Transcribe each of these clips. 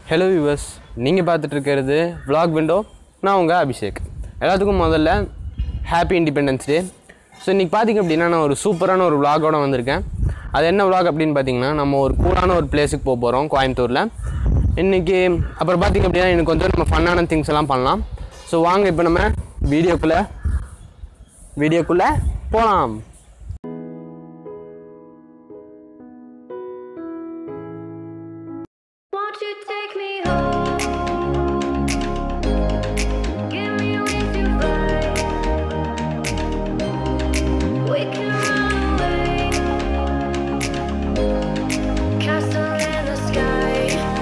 Hello viewers நீங்கள் பார்த்துட்டு இருக்கிறது vlog விண்டோ நான் உங்கள் அபிஷேக் எல்லாத்துக்கும் முதல்ல ஹாப்பி இண்டிபெண்டன்ஸ் டே ஸோ இன்றைக்கி பார்த்தீங்க அப்படின்னா நான் ஒரு சூப்பரான ஒரு vlog-ஓட வந்திருக்கேன் அது என்ன vlog அப்படின்னு பார்த்தீங்கன்னா நம்ம ஒரு கூலான ஒரு பிளேஸுக்கு போக போகிறோம் கோயம்புத்தூரில் இன்றைக்கி அப்புறம் பார்த்தீங்க அப்படின்னா எனக்கு கொஞ்சம் நம்ம ஃபன்னான திங்ஸ் எல்லாம் பண்ணலாம் ஸோ வாங்க இப்போ நம்ம வீடியோக்குள்ளே வீடியோக்குள்ளே போகலாம் Won't you take me home? Give me wings to fly. We can run away. Castle in the sky.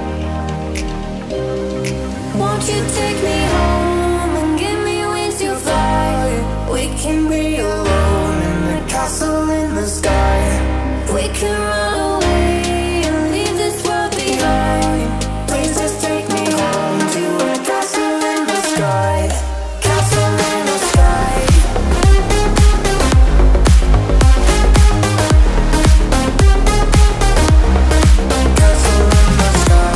Won't you take me home and give me wings to fly? We can be alone in the castle in the sky. We can run away and leave this world behind. Please just take me home to a castle in the sky. Castle in the sky. Castle in the sky.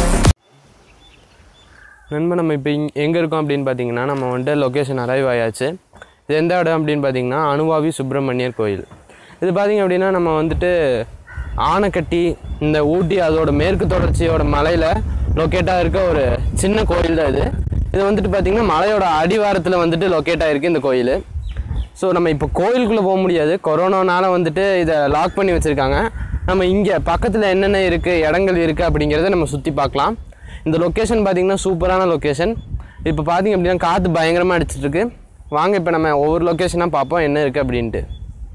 நண்பன் நம்ம இப்போ இங் எங்கே இருக்கோம் அப்படின்னு பார்த்தீங்கன்னா நம்ம வந்துட்டு லொக்கேஷன் அரைவ் ஆயாச்சு இது எந்த இடம் அப்படின்னு பார்த்தீங்கன்னா அனுவாவி சுப்பிரமணியர் கோயில் இது பார்த்தீங்க அப்படின்னா நம்ம வந்துட்டு ஆனைக்கட்டி இந்த ஊட்டி அதோட மேற்கு தொடர்ச்சியோட மலையில் லொக்கேட்டாக இருக்க ஒரு சின்ன கோயில் தான் இது இது வந்துட்டு பார்த்தீங்கன்னா மலையோட அடிவாரத்தில் வந்துட்டு லொக்கேட் ஆகிருக்கு இந்த கோயில் ஸோ நம்ம இப்போ கோயிலுக்குள்ளே போக முடியாது கொரோனானால வந்துட்டு இதை லாக் பண்ணி வச்சுருக்காங்க நம்ம இங்கே பக்கத்தில் என்னென்ன இருக்குது இடங்கள் இருக்குது அப்படிங்கிறத நம்ம சுற்றி பார்க்கலாம் இந்த லொக்கேஷன் பார்த்திங்கன்னா சூப்பரான லொக்கேஷன் இப்போ பார்த்திங்க அப்படின்னா காற்று பயங்கரமாக அடிச்சிட்டு இருக்கு வாங்க இப்போ நம்ம ஒவ்வொரு லொக்கேஷனாக பார்ப்போம் என்ன இருக்குது அப்படின்ட்டு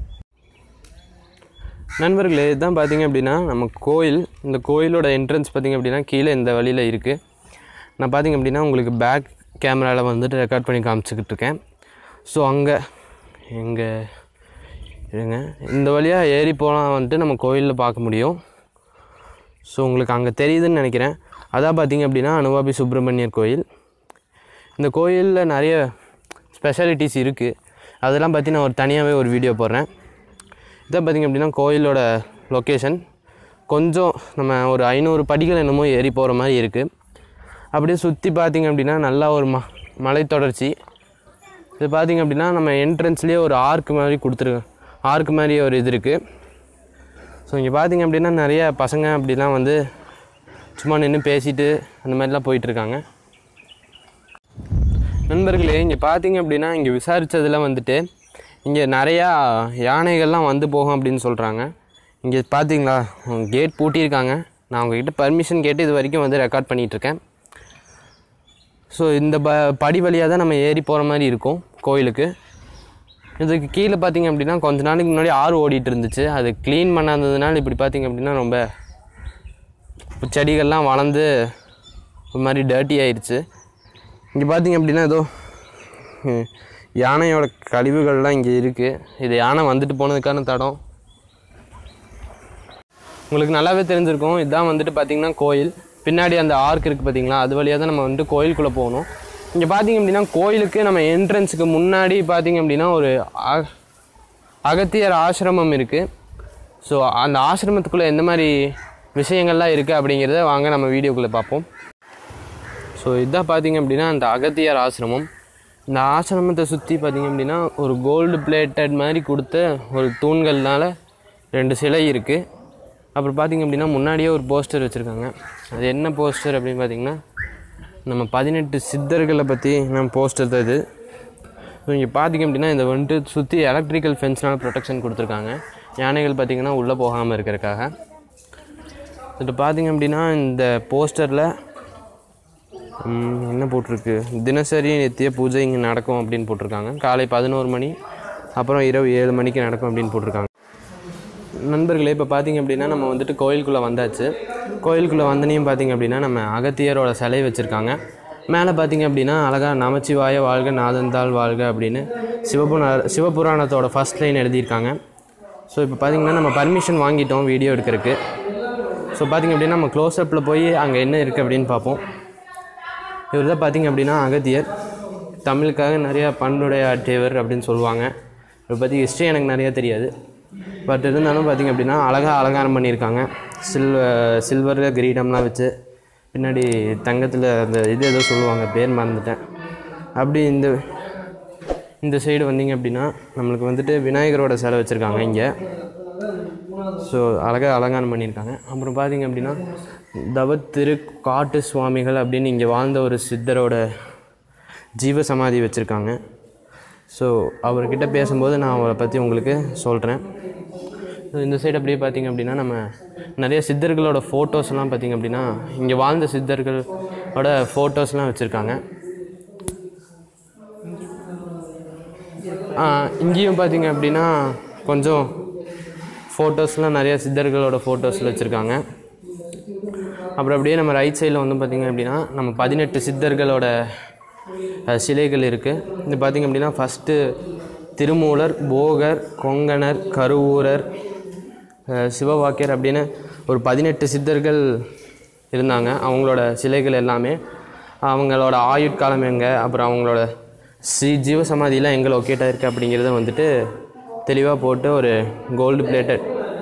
நண்பர்களே இதுதான் பார்த்தீங்க அப்படின்னா நம்ம கோயில் இந்த கோயிலோட என்ட்ரன்ஸ் பார்த்தீங்க அப்படின்னா கீழே இந்த வழியில் இருக்குது நான் பார்த்தீங்க அப்படின்னா உங்களுக்கு பேக் கேமராவில் வந்துட்டு ரெக்கார்ட் பண்ணி காமிச்சிக்கிட்டு இருக்கேன் ஸோ அங்கே எங்கே இருங்க இந்த வழியாக ஏறி போனால் வந்துட்டு நம்ம கோயிலில் பார்க்க முடியும் ஸோ உங்களுக்கு அங்கே தெரியுதுன்னு நினைக்கிறேன் அதான் பார்த்தீங்க அப்படின்னா அனுவாபி சுப்பிரமணியர் கோயில் இந்த கோயிலில் நிறைய ஸ்பெஷாலிட்டிஸ் இருக்குது அதெல்லாம் பற்றி நான் ஒரு தனியாகவே ஒரு வீடியோ போடுறேன் இதான் பார்த்திங்க அப்படின்னா கோயிலோட லொக்கேஷன் கொஞ்சம் நம்ம ஒரு ஐநூறு படிகள் என்னமோ ஏறி போகிற மாதிரி இருக்குது அப்படியே சுற்றி பார்த்திங்க அப்படின்னா நல்லா ஒரு ம மலைத்தொடர்ச்சி இது பார்த்திங்க அப்படின்னா நம்ம என்ட்ரன்ஸ்லேயே ஒரு ஆர்க் மாதிரி கொடுத்துருக்கு ஆர்க் மாதிரி ஒரு இது இருக்குது ஸோ இங்கே பார்த்திங்க அப்படின்னா நிறைய பசங்க அப்படிலாம் வந்து சும்மா நின்று பேசிட்டு அந்த மாதிரிலாம் போயிட்டுருக்காங்க நண்பர்களே இங்கே பார்த்தீங்க அப்படின்னா இங்கே விசாரித்ததில் வந்துட்டு இங்கே நிறையா யானைகள்லாம் வந்து போகும் அப்படின்னு சொல்கிறாங்க இங்கே பார்த்தீங்களா கேட் பூட்டியிருக்காங்க நான் உங்ககிட்ட பர்மிஷன் கேட்டு இது வரைக்கும் வந்து ரெக்கார்ட் பண்ணிகிட்ருக்கேன் ஸோ இந்த ப படி வழியாக தான் நம்ம ஏறி போகிற மாதிரி இருக்கும் கோயிலுக்கு இதுக்கு கீழே பார்த்தீங்க அப்படின்னா கொஞ்ச நாளைக்கு முன்னாடி ஆறு ஓடிட்டு இருந்துச்சு அது க்ளீன் பண்ணாததுனால இப்படி பார்த்தீங்க அப்படின்னா ரொம்ப செடிகள்லாம் வளர்ந்து ஒரு மாதிரி டர்ட்டி ஆயிடுச்சு இங்கே பார்த்தீங்க அப்படின்னா ஏதோ ம், யானையோட கழிவுகள்லாம் இங்கே இருக்குது இது யானை வந்துட்டு போனதுக்கான தடம் உங்களுக்கு நல்லாவே தெரிஞ்சிருக்கும் இதுதான் வந்துட்டு பார்த்தீங்கன்னா கோயில் பின்னாடி அந்த ஆர்க் இருக்குது பார்த்தீங்களா அது வழியாக தான் நம்ம வந்துட்டு கோயிலுக்குள்ளே போகணும் இங்கே பார்த்தீங்க அப்படின்னா கோயிலுக்கு நம்ம என்ட்ரன்ஸுக்கு முன்னாடி பார்த்தீங்க அப்படின்னா ஒரு அ- அகத்தியர் ஆசிரமம் இருக்குது ஸோ அந்த ஆசிரமத்துக்குள்ளே எந்த மாதிரி விஷயங்கள்லாம் இருக்குது அப்படிங்கிறத வாங்க நம்ம வீடியோக்குள்ளே பார்ப்போம் ஸோ இதான் பார்த்தீங்க அப்படின்னா அந்த அகத்தியர் ஆசிரமம் இந்த ஆசிரமத்தை சுற்றி பார்த்தீங்க அப்படின்னா ஒரு கோல்டு பிளேட்டட் மாதிரி கொடுத்த ஒரு தூண்கள்னால ரெண்டு சிலை இருக்குது அப்புறம் பார்த்தீங்க அப்படின்னா முன்னாடியே ஒரு போஸ்டர் வச்சுருக்காங்க அது என்ன போஸ்டர் அப்படின்னு பார்த்தீங்கன்னா நம்ம பதினெட்டு சித்தர்களை பற்றி நம்ம போஸ்டர் தான் இது ஸோ இங்கே பார்த்தீங்க அப்படின்னா இதை வந்துட்டு சுற்றி எலக்ட்ரிக்கல் ஃபென்ஸ்னால ப்ரொடெக்ஷன் கொடுத்துருக்காங்க யானைகள் பார்த்தீங்கன்னா உள்ளே போகாமல் இருக்கிறதுக்காக இது பார்த்தீங்க அப்படின்னா இந்த போஸ்டரில் என்ன போட்டிருக்கு தினசரி நித்திய பூஜை இங்கே நடக்கும் அப்படின்னு போட்டிருக்காங்க காலை பதினோரு மணி அப்புறம் இரவு ஏழு மணிக்கு நடக்கும் அப்படின்னு போட்டிருக்காங்க நண்பர்களே இப்போ பார்த்தீங்க அப்படின்னா நம்ம வந்துட்டு கோயிலுக்குள்ளே வந்தாச்சு கோயிலுக்குள்ளே வந்தனையும் பார்த்தீங்க அப்படின்னா நம்ம அகத்தியரோட சிலை வச்சுருக்காங்க மேலே பார்த்தீங்க அப்படின்னா அழகாக நமச்சிவாய வாழ்க நாதந்தாள் வாழ்க அப்படின்னு சிவபுரா சிவபுராணத்தோட ஃபர்ஸ்ட் லைன் எழுதியிருக்காங்க ஸோ இப்போ பார்த்தீங்கன்னா நம்ம பர்மிஷன் வாங்கிட்டோம் வீடியோ எடுக்கிறதுக்கு ஸோ பார்த்தீங்க அப்படின்னா நம்ம க்ளோஸ்அப்பில் போய் அங்கே என்ன இருக்குது அப்படின்னு பார்ப்போம் இவர் தான் பார்த்தீங்க அப்படின்னா அகத்தியர் தமிழுக்காக நிறையா பண்புடைய ஆற்றியவர் அப்படின்னு சொல்லுவாங்க இவரை பற்றி ஹிஸ்ட்ரி எனக்கு நிறையா தெரியாது பட் இருந்தாலும் பார்த்தீங்க அப்படின்னா அழகாக அலங்காரம் பண்ணியிருக்காங்க சில்வ சில்வர் கிரீடம்லாம் வச்சு பின்னாடி தங்கத்தில் அந்த இது ஏதோ சொல்லுவாங்க பேர் மறந்துட்டேன் அப்படி இந்த இந்த சைடு வந்தீங்க அப்படின்னா நம்மளுக்கு வந்துட்டு விநாயகரோட சிலை வச்சுருக்காங்க இங்கே ஸோ அழகாக அலங்காரம் பண்ணியிருக்காங்க அப்புறம் பார்த்தீங்க அப்படின்னா தவத்திரு காட்டு சுவாமிகள் அப்படின்னு இங்கே வாழ்ந்த ஒரு சித்தரோட ஜீவ சமாதி வச்சுருக்காங்க ஸோ அவர்கிட்ட பேசும்போது நான் அவரை பற்றி உங்களுக்கு சொல்கிறேன் ஸோ இந்த சைடு அப்படியே பார்த்தீங்க அப்படின்னா நம்ம நிறைய சித்தர்களோட ஃபோட்டோஸ்லாம் பார்த்தீங்க அப்படின்னா இங்கே வாழ்ந்த சித்தர்களோட ஃபோட்டோஸ்லாம் வச்சுருக்காங்க இங்கேயும் பார்த்தீங்க அப்படின்னா கொஞ்சம் ஃபோட்டோஸ்லாம் நிறைய சித்தர்களோட ஃபோட்டோஸில் வச்சுருக்காங்க அப்புறம் அப்படியே நம்ம ரைட் சைடில் வந்து பார்த்திங்க அப்படின்னா நம்ம பதினெட்டு சித்தர்களோட அஹ், சிலைகள் இருக்குது இது பார்த்திங்க அப்படின்னா ஃபஸ்ட்டு திருமூலர் போகர் கொங்கணர் கருவூரர் அஹ், சிவவாக்கியர் அப்படின்னு ஒரு பதினெட்டு சித்தர்கள் இருந்தாங்க அவங்களோட சிலைகள் எல்லாமே அவங்களோட ஆயுட்காலம் எங்கே அப்புறம் அவங்களோட சி ஜீவசமாதியெலாம் எங்கே லொக்கேட் ஆயிருக்கு அப்படிங்கிறத வந்துட்டு தெளிவாக போட்டு ஒரு கோல்டு பிளேட்டட்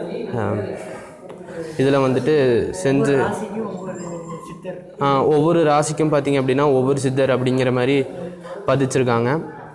இதில் வந்துட்டு செஞ்சு ஆ, ஒவ்வொரு ராசிக்கும் பார்த்தீங்க அப்படின்னா ஒவ்வொரு சித்தர் அப்படிங்கிற மாதிரி பதிச்சிருக்காங்க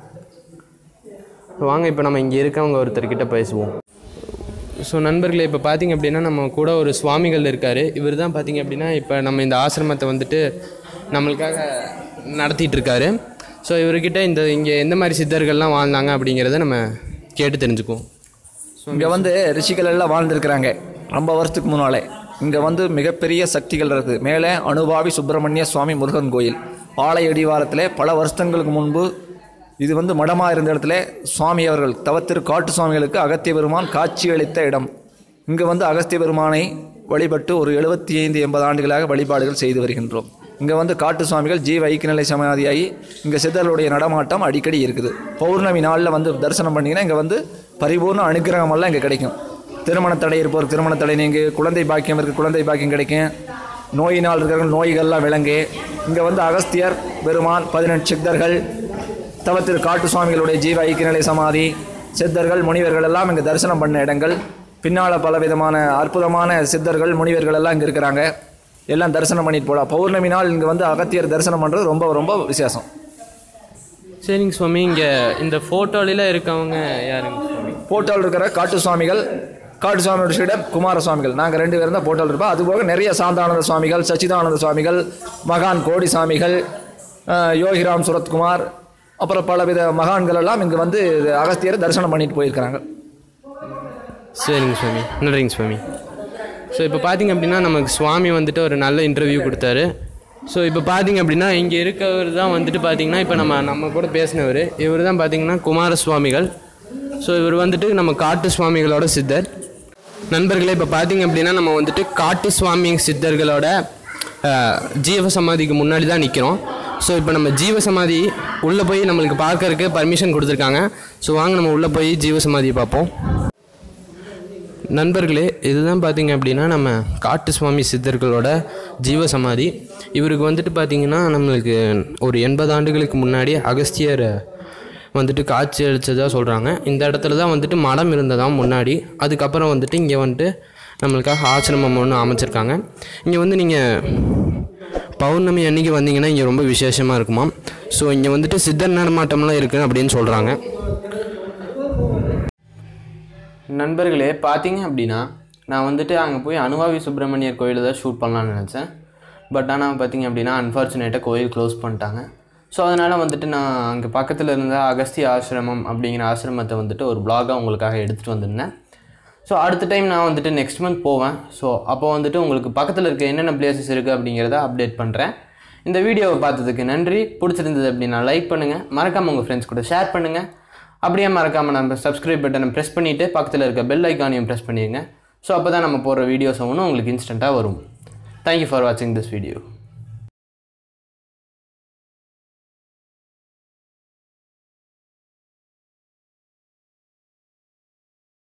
வாங்க இப்போ நம்ம இங்கே இருக்கவங்க ஒருத்தர்கிட்ட பேசுவோம் ஸோ நண்பர்களே இப்போ பார்த்தீங்க அப்படின்னா நம்ம கூட ஒரு சுவாமிகள் இருக்கார் இவர் தான் பார்த்தீங்க அப்படின்னா இப்போ நம்ம இந்த ஆசிரமத்தை வந்துட்டு நம்மளுக்காக நடத்திட்டு இருக்காரு ஸோ இவர்கிட்ட இந்த இங்கே எந்த மாதிரி சித்தர்கள்லாம் வாழ்ந்தாங்க அப்படிங்கிறத நம்ம கேட்டு தெரிஞ்சுக்குவோம் இங்கே வந்து ரிஷிகள் எல்லாம் வாழ்ந்துருக்கிறாங்க ரொம்ப வருஷத்துக்கு முன்னாலே இங்கே வந்து மிகப்பெரிய சக்திகள் இருக்குது மேலே அனுபாவி சுப்பிரமணிய சுவாமி முருகன் கோயில் ஆலய அடிவாரத்தில் பல வருஷங்களுக்கு முன்பு இது வந்து மடமாக இருந்த இடத்துல சுவாமி அவர்கள் தவத்திரு காட்டு சுவாமிகளுக்கு அகத்திய பெருமான் காட்சியளித்த இடம் இங்கே வந்து அகஸ்திய பெருமானை வழிபட்டு ஒரு எழுபத்தி ஐந்து எண்பது ஆண்டுகளாக வழிபாடுகள் செய்து வருகின்றோம் இங்கே வந்து காட்டு சுவாமிகள் ஜீவ ஐக்கியநிலை சமாதியாகி இங்கே சித்தர்களுடைய நடமாட்டம் அடிக்கடி இருக்குது பௌர்ணமி நாளில் வந்து தரிசனம் பண்ணிங்கன்னா இங்கே வந்து பரிபூர்ண அனுக்கிரகமெல்லாம் இங்கே கிடைக்கும் திருமண தடை இருப்பவர் திருமண தடை நீங்க குழந்தை பாக்கியம் இருக்குது குழந்தை பாக்கியம் கிடைக்கும் நோயினால் இருக்கிற நோய்கள்லாம் விளங்கு இங்கே வந்து அகஸ்தியர் பெருமான் பதினெட்டு சித்தர்கள் தவத்திரு காட்டு சுவாமிகளுடைய ஜீவ ஐக்கியநிலை சமாதி சித்தர்கள் முனிவர்கள் எல்லாம் இங்கே தரிசனம் பண்ண இடங்கள் பின்னால் பல விதமான அற்புதமான சித்தர்கள் முனிவர்கள் எல்லாம் இங்கே இருக்கிறாங்க எல்லாம் தரிசனம் பண்ணிட்டு போகலாம் பௌர்ணமி நாள் இங்கே வந்து அகத்தியர் தரிசனம் பண்ணுறது ரொம்ப ரொம்ப விசேஷம் சரிங்க சுவாமி இங்கே இந்த ஃபோட்டோலில் இருக்கவங்க யாருங்க சுவாமி போட்டோவில் இருக்கிற காட்டு சுவாமிகள் காட்டு சுவாமியோட சீடர் குமார சுவாமிகள் நாங்கள் ரெண்டு பேரும் தான் போட்டோவில் இருப்போம் அதுபோக நிறைய சாந்தானந்த சுவாமிகள் சச்சிதானந்த சுவாமிகள் மகான் கோடி சுவாமிகள் அஹ், யோகிராம் சுரத்குமார் அப்புறம் பலவித மகான்கள் எல்லாம் இங்கே வந்து அகஸ்தியரை தரிசனம் பண்ணிட்டு போயிருக்கிறாங்க சரிங்க சுவாமி நன்றிங்க சுவாமி ஸோ இப்போ பார்த்தீங்க அப்படின்னா நமக்கு சுவாமி வந்துட்டு ஒரு நல்ல இன்டர்வியூ கொடுத்தாரு ஸோ இப்போ பார்த்தீங்க அப்படின்னா இங்கே இருக்கவர் தான் வந்துட்டு பார்த்தீங்கன்னா இப்போ நம்ம நம்ம கூட பேசினவர் இவர் தான் பார்த்தீங்கன்னா குமார சுவாமிகள் ஸோ இவர் வந்துட்டு நம்ம காட்டு சுவாமிகளோட சித்தர் நண்பர்களே இப்போ பார்த்தீங்க அப்படின்னா நம்ம வந்துட்டு காட்டு சுவாமி சித்தர்களோட அஹ், ஜீவ சமாதிக்கு முன்னாடி தான் நிற்கிறோம் ஸோ இப்போ நம்ம ஜீவ சமாதி உள்ளே போய் நம்மளுக்கு பார்க்கறதுக்கு பர்மிஷன் கொடுத்துருக்காங்க ஸோ வாங்க நம்ம உள்ளே போய் ஜீவ சமாதியை பார்ப்போம் நண்பர்களே இதுதான் பார்த்தீங்க அப்படின்னா நம்ம காட்டு சுவாமி சித்தர்களோட ஜீவ சமாதி இவருக்கு வந்துட்டு பார்த்தீங்கன்னா நம்மளுக்கு ஒரு எண்பது ஆண்டுகளுக்கு முன்னாடி அகஸ்தியர் வந்துட்டு காட்சி அளித்ததாக சொல்கிறாங்க இந்த இடத்துல தான் வந்துட்டு மடம் இருந்ததாம் முன்னாடி அதுக்கப்புறம் வந்துட்டு இங்கே வந்துட்டு நம்மளுக்காக ஆசிரமம் ஒன்று அமைச்சிருக்காங்க இங்கே வந்து நீங்கள் பௌர்ணமி அன்னைக்கு வந்தீங்கன்னா இங்கே ரொம்ப விசேஷமாக இருக்குமாம் ஸோ இங்கே வந்துட்டு சித்தர் நடமாட்டம்லாம் இருக்குது அப்படின்னு சொல்கிறாங்க நண்பர்களே பார்த்தீங்க அப்படின்னா நான் வந்துட்டு அங்கே போய் அனுவாவி சுப்பிரமணியர் கோயிலில் தான் ஷூட் பண்ணலான்னு நினச்சேன் பட் ஆனால் பார்த்தீங்க அப்படின்னா அன்ஃபார்ச்சுனேட்டாக கோயில் க்ளோஸ் பண்ணிட்டாங்க ஸோ அதனால் வந்துட்டு நான் அங்கே பக்கத்தில் இருந்த அகஸ்திய ஆசிரமம் அப்படிங்கிற ஆசிரமத்தை வந்துட்டு ஒரு பிளாகாக உங்களுக்காக எடுத்துகிட்டு வந்திருந்தேன் ஸோ அடுத்த டைம் நான் வந்துட்டு நெக்ஸ்ட் மந்த் போவேன் ஸோ அப்போ வந்துட்டு உங்களுக்கு பக்கத்தில் இருக்க என்னென்ன பிளேசஸ் இருக்குது அப்படிங்கிறத அப்டேட் பண்ணுறேன் இந்த வீடியோவை பார்த்ததுக்கு நன்றி பிடிச்சிருந்தது அப்படின்னா லைக் பண்ணுங்கள் மறக்காமல் உங்கள் ஃப்ரெண்ட்ஸ் கூட ஷேர் பண்ணுங்கள் அப்படியே மறக்காமல் நம்ம சப்ஸ்கிரைப் பட்டனை ப்ரெஸ் பண்ணிவிட்டு பக்கத்தில் இருக்க பெல் ஐக்கானையும் ப்ரெஸ் பண்ணிடுங்க ஸோ அப்போ தான் நம்ம போடுற வீடியோஸ் ஒன்றும் உங்களுக்கு இன்ஸ்டண்ட்டாக வரும் தேங்க்யூ ஃபார் வாட்சிங் திஸ் வீடியோ